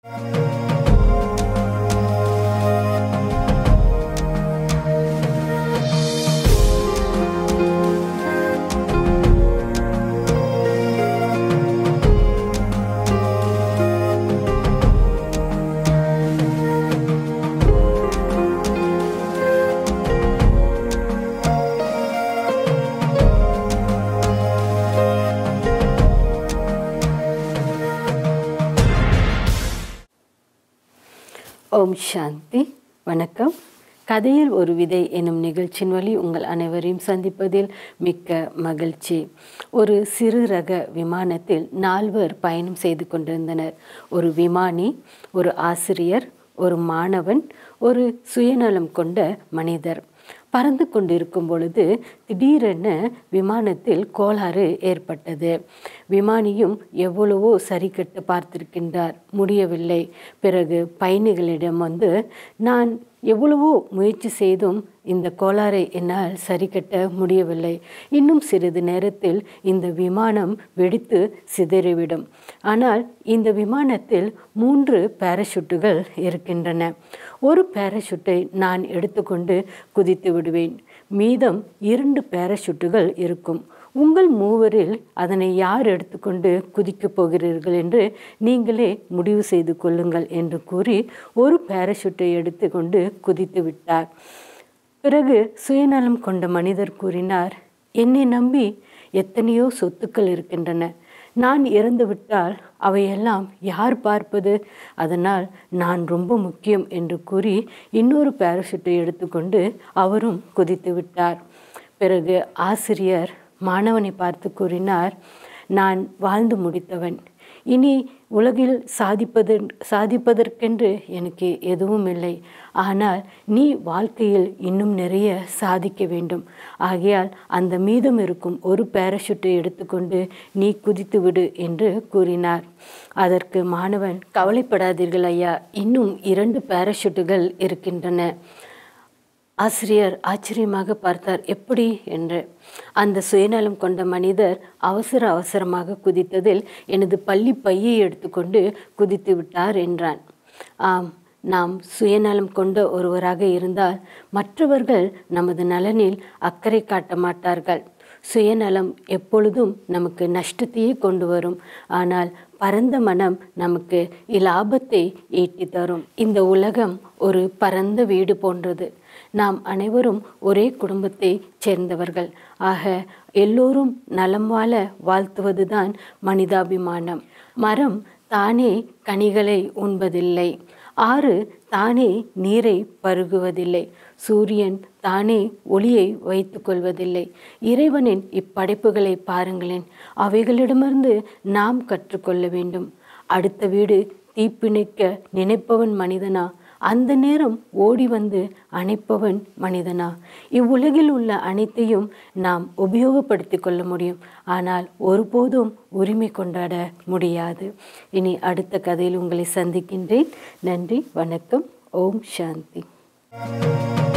ஓம் சாந்தி வணக்கம் கதையில் ஒரு விதை எனும் நிகழ்ச்சியின் வழி உங்கள் அனைவரையும் சந்திப்பதில் மிக்க மகிழ்ச்சி ஒரு சிறு ரக விமானத்தில் நால்வர் பயணம் செய்து கொண்டிருந்தனர் ஒரு விமானி ஒரு ஆசிரியர் ஒரு மாணவன் ஒரு சுயநலம் கொண்ட மனிதர் பறந்து கொண்டிருக்கும் பொழுது திடீரென விமானத்தில் கோளாறு ஏற்பட்டது விமானியும் எவ்வளவோ சரி கட்டு பார்த்திருக்கின்றார் முடியவில்லை பிறகு பயணிகளிடம் வந்து நான் எவ்வளவோ முயற்சி செய்தும் இந்த கோளாறை என்னால் சரி கட்ட முடியவில்லை இன்னும் சிறிது நேரத்தில் இந்த விமானம் வெடித்து சிதறிவிடும் ஆனால் இந்த விமானத்தில் மூன்று பாராசூட்டுகள் இருக்கின்றன ஒரு பாராசூட்டை நான் எடுத்துக்கொண்டு குதித்து விடுவேன் மீதம் இரண்டு பாராசூட்டுகள் இருக்கும் உங்கள் மூவரில் அதனை யார் எடுத்துக்கொண்டு குதிக்கப் போகிறீர்கள் என்று நீங்களே முடிவு செய்து கொள்ளுங்கள் என்று கூறி ஒரு பாராசூட்டை எடுத்துக்கொண்டு குதித்து விட்டார் பிறகு சுயநலம் கொண்ட மனிதர் கூறினார் என்னை நம்பி எத்தனையோ சொத்துக்கள் இருக்கின்றன நான் இறந்துவிட்டால் அவையெல்லாம் யார் பார்ப்பது அதனால் நான் ரொம்ப முக்கியம் என்று கூறி இன்னொரு பாராசூட்டை எடுத்துக்கொண்டு அவரும் குதித்து விட்டார் பிறகு ஆசிரியர் மாணவனை பார்த்து கூறினார் நான் வாழ்ந்து முடித்தவன் இனி உலகில் சாதிப்பது சாதிப்பதற்கென்று எனக்கு எதுவும் இல்லை ஆனால் நீ வாழ்க்கையில் இன்னும் நிறைய சாதிக்க வேண்டும் ஆகையால் அந்த மீதம் இருக்கும் ஒரு பாராசூட்டை எடுத்துக்கொண்டு நீ குதித்து விடு என்று கூறினார் அதற்கு மாணவன் கவலைப்படாதீர்கள் ஐயா இன்னும் இரண்டு பாராசூட்டுகள் இருக்கின்றன ஆசிரியர் ஆச்சரியமாக பார்த்தார் எப்படி என்று அந்த சுயநலம் கொண்ட மனிதர் அவசர அவசரமாக குதித்ததில் எனது பள்ளி பையை எடுத்துக்கொண்டு குதித்து விட்டார் என்றான் ஆம் நாம் சுயநலம் கொண்ட ஒருவராக இருந்தால் மற்றவர்கள் நமது நலனில் அக்கறை காட்ட மாட்டார்கள் சுயநலம் எப்பொழுதும் நமக்கு நஷ்டத்தையே கொண்டு வரும் ஆனால் பரந்த மனம் நமக்கு இலாபத்தை ஈட்டி தரும் இந்த உலகம் ஒரு பரந்த வீடு போன்றது நாம் அனைவரும் ஒரே குடும்பத்தை சேர்ந்தவர்கள் ஆக எல்லோரும் நலம் வாழ வாழ்த்துவதுதான் மனிதாபிமானம் மரம் தானே கனிகளை உண்பதில்லை ஆறு தானே நீரை பருகுவதில்லை சூரியன் தானே ஒளியை வைத்து கொள்வதில்லை இறைவனின் இப்படைப்புகளை பாருங்களேன் அவைகளிடமிருந்து நாம் கற்றுக்கொள்ள வேண்டும் அடுத்த வீடு தீப்பிணைக்க நினைப்பவன் மனிதனா அந்த நேரம் ஓடி வந்து அணைப்பவன் மனிதனா இவ்வுலகில் உள்ள அனைத்தையும் நாம் உபயோகப்படுத்தி கொள்ள முடியும் ஆனால் ஒருபோதும் உரிமை கொண்டாட முடியாது இனி அடுத்த கதையில் உங்களை சந்திக்கின்றேன் நன்றி வணக்கம் ஓம் சாந்தி